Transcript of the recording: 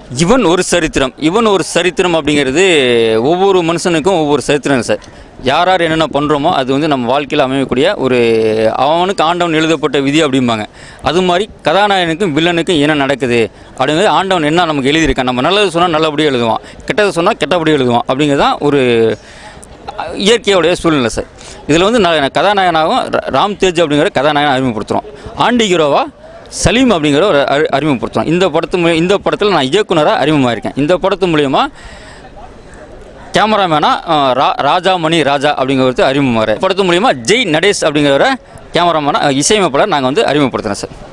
இவன் ஒரு சரித்திரம் இவன் ஒரு சரித்திரம் அப்படிங்கிறது ஒவ்வொரு மனுஷனுக்கும் ஒவ்வொரு சரித்திரம் சார் யார் யார் என்னென்ன பண்ணுறோமோ அது வந்து நம்ம வாழ்க்கையில் அமையக்கூடிய ஒரு அவனுக்கு ஆண்டவன் எழுதப்பட்ட விதி அப்படிம்பாங்க அது மாதிரி கதாநாயகனுக்கும் வில்லனுக்கும் என்ன நடக்குது அப்படிங்கிறது ஆண்டவன் என்ன நமக்கு எழுதியிருக்கான் நம்ம நல்லது சொன்னால் நல்லபடியாக எழுதுவான் கெட்டது சொன்னால் கெட்டபடியாக எழுதுவான் அப்படிங்கிறது தான் ஒரு இயற்கையோடைய சூழ்நிலை சார் இதில் வந்து நான் கதாநாயகனாகவும் ரா- ராம் தேஜ் அப்படிங்கிற கதாநாயகனை அறிமுகப்படுத்துகிறோம் ஆண்டி ஹீரோவா சலீம் அப்படிங்கிற ஒரு அறி அறிமுகப்படுத்துகிறோம் இந்த படத்து மூலியம் இந்த படத்தில் நான் இயக்குனராக அறிமுகமாயிருக்கேன் இந்த படத்து மூலியமாக கேமராமேனாக ரா ராஜாமணி ராஜா அப்படிங்கிறவர் அறிமுகமாகிறார் படத்து மூலியமாக ஜெய் நடேஷ் அப்படிங்கிற கேமராமேனாக இசையமைப்பாளர் நாங்கள் வந்து அறிமுகப்படுத்துகிறோம் சார்